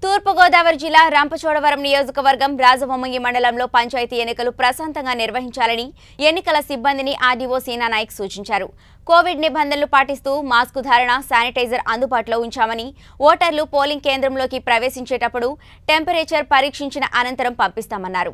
తూర్పుగోదావరి జిల్లా రంపచోడవరం నియోజకవర్గం రాజవొమ్మంగి మండలంలో పంచాయతీ ఎన్నికలు ప్రశాంతంగా నిర్వహించాలని ఎన్నికల సిబ్బందిని ఆర్డీఓ సీనా నాయక్ సూచించారు కోవిడ్ నిబంధనలు పాటిస్తూ మాస్కు ధారణ శానిటైజర్ అందుబాటులో ఉంచామని ఓటర్లు పోలింగ్ కేంద్రంలోకి ప్రవేశించేటప్పుడు టెంపరేచర్ పరీక్షించిన అనంతరం పంపిస్తామన్నారు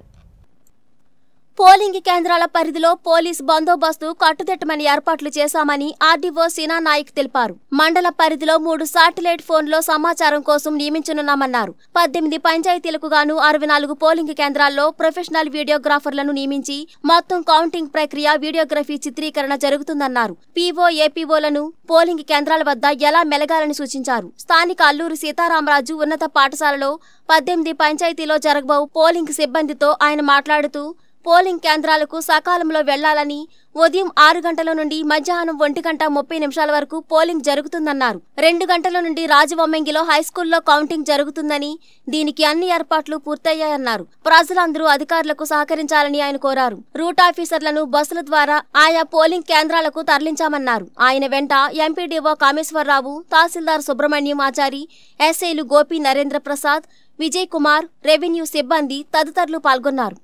పోలింగ్ కేంద్రాల పరిధిలో పోలీస్ బందోబస్తు కట్టుదిట్టమని ఏర్పాట్లు చేశామని ఆర్డీఓ సీనా నాయక్ తెలిపారు మండల పరిధిలో మూడు శాటిలైట్ ఫోన్లో సమాచారం కోసం నియమించనున్నామన్నారు పద్దెనిమిది పంచాయతీలకు గాను అరవై నాలుగు పోలింగ్ కేంద్రాల్లో ప్రొఫెషనల్ వీడియోగ్రాఫర్లను నియమించి మొత్తం కౌంటింగ్ ప్రక్రియ వీడియోగ్రఫీ చిత్రీకరణ జరుగుతుందన్నారు పీఓ ఏపీఓలను పోలింగ్ కేంద్రాల వద్ద ఎలా మెలగాలని సూచించారు స్థానిక అల్లూరు సీతారామరాజు ఉన్నత పాఠశాలలో పద్దెనిమిది పంచాయతీలో జరగబో పోలింగ్ సిబ్బందితో ఆయన మాట్లాడుతూ పోలింగ్ కేంద్రాలకు సకాలంలో వెళ్లాలని ఉదయం ఆరు గంటల నుండి మధ్యాహ్నం ఒంటి గంట ముప్పై నిమిషాల వరకు పోలింగ్ జరుగుతుందన్నారు రెండు గంటల నుండి రాజవొమ్మంగిలో హైస్కూల్లో కౌంటింగ్ జరుగుతుందని దీనికి అన్ని ఏర్పాట్లు పూర్తయ్యాయన్నారు ప్రజలందరూ అధికారులకు సహకరించాలని ఆయన కోరారు రూట్ ఆఫీసర్లను బస్సుల ద్వారా ఆయా పోలింగ్ కేంద్రాలకు తరలించామన్నారు ఆయన వెంట ఎంపీడీఓ కామేశ్వరరావు తహసీల్దార్ సుబ్రహ్మణ్యం ఆచారి ఎస్ఐలు గోపి నరేంద్ర ప్రసాద్ విజయ్ కుమార్ రెవెన్యూ సిబ్బంది తదితరులు పాల్గొన్నారు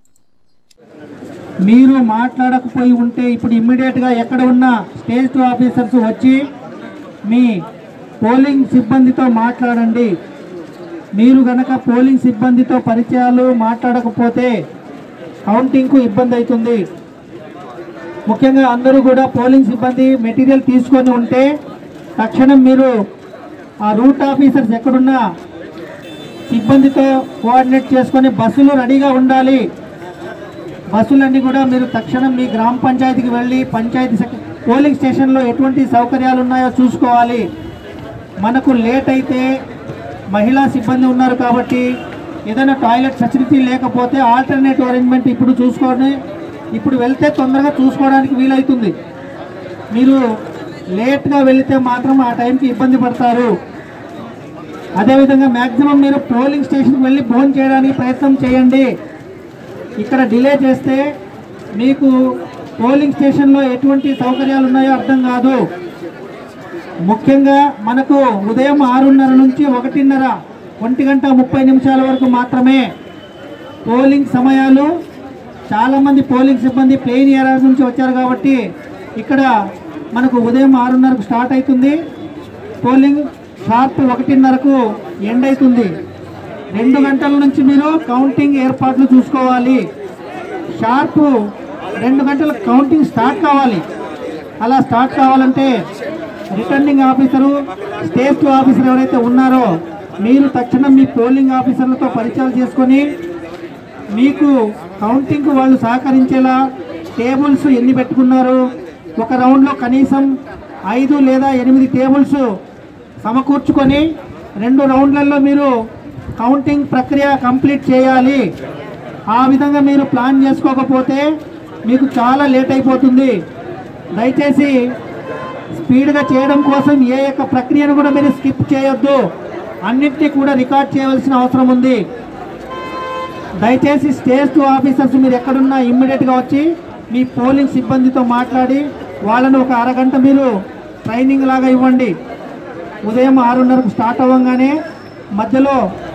మీరు మాట్లాడకపోయి ఉంటే ఇప్పుడు ఇమ్మీడియట్గా ఎక్కడ ఉన్న స్టేజ్ టూ ఆఫీసర్స్ వచ్చి మీ పోలింగ్ సిబ్బందితో మాట్లాడండి మీరు గనక పోలింగ్ సిబ్బందితో పరిచయాలు మాట్లాడకపోతే కౌంటింగ్కు ఇబ్బంది అవుతుంది ముఖ్యంగా అందరూ కూడా పోలింగ్ సిబ్బంది మెటీరియల్ తీసుకొని ఉంటే తక్షణం మీరు ఆ రూట్ ఆఫీసర్స్ ఎక్కడున్నా సిబ్బందితో కోఆర్డినేట్ చేసుకొని బస్సులు రెడీగా ఉండాలి బస్సులన్నీ కూడా మీరు తక్షణం మీ గ్రామ పంచాయతీకి వెళ్ళి పంచాయతీ సెక్ పోలింగ్ స్టేషన్లో ఎటువంటి సౌకర్యాలు ఉన్నాయో చూసుకోవాలి మనకు లేట్ అయితే మహిళా సిబ్బంది ఉన్నారు కాబట్టి ఏదైనా టాయిలెట్ ఫెసిలిటీ లేకపోతే ఆల్టర్నేటివ్ అరేంజ్మెంట్ ఇప్పుడు చూసుకొని ఇప్పుడు వెళ్తే తొందరగా చూసుకోవడానికి వీలవుతుంది మీరు లేట్గా వెళితే మాత్రం ఆ టైంకి ఇబ్బంది పడతారు అదేవిధంగా మ్యాక్సిమం మీరు పోలింగ్ స్టేషన్కి వెళ్ళి భోజనం చేయడానికి ప్రయత్నం చేయండి ఇక్కడ డిలే చేస్తే మీకు పోలింగ్ స్టేషన్లో ఎటువంటి సౌకర్యాలు ఉన్నాయో అర్థం కాదు ముఖ్యంగా మనకు ఉదయం ఆరున్నర నుంచి ఒకటిన్నర ఒంటి గంట ముప్పై నిమిషాల వరకు మాత్రమే పోలింగ్ సమయాలు చాలామంది పోలింగ్ సిబ్బంది ప్లెయిన్ ఏరియా నుంచి వచ్చారు కాబట్టి ఇక్కడ మనకు ఉదయం ఆరున్నరకు స్టార్ట్ అవుతుంది పోలింగ్ షార్ప్ ఒకటిన్నరకు ఎండ్ అవుతుంది రెండు గంటల నుంచి మీరు కౌంటింగ్ ఏర్పాట్లు చూసుకోవాలి షార్ప్ రెండు గంటల కౌంటింగ్ స్టార్ట్ కావాలి అలా స్టార్ట్ కావాలంటే returning officer stage two officer ఎవరైతే ఉన్నారో మీరు తక్షణం మీ పోలింగ్ ఆఫీసర్లతో పరిచయాలు చేసుకొని మీకు కౌంటింగ్కు వాళ్ళు సహకరించేలా టేబుల్స్ ఎన్ని పెట్టుకున్నారు ఒక రౌండ్లో కనీసం ఐదు లేదా ఎనిమిది టేబుల్స్ సమకూర్చుకొని రెండు రౌండ్లలో మీరు కౌంటింగ్ ప్రక్రియ కంప్లీట్ చేయాలి ఆ విధంగా మీరు ప్లాన్ చేసుకోకపోతే మీకు చాలా లేట్ అయిపోతుంది దయచేసి స్పీడ్గా చేయడం కోసం ఏ యొక్క ప్రక్రియను కూడా మీరు స్కిప్ చేయొద్దు అన్నింటినీ కూడా రికార్డ్ చేయవలసిన అవసరం ఉంది దయచేసి స్టేజ్ టూ ఆఫీసర్స్ మీరు ఎక్కడున్నా ఇమ్మీడియట్గా వచ్చి మీ పోలింగ్ సిబ్బందితో మాట్లాడి వాళ్ళను ఒక అరగంట మీరు ట్రైనింగ్ లాగా ఇవ్వండి ఉదయం ఆరున్నరకు స్టార్ట్ అవ్వగానే మధ్యలో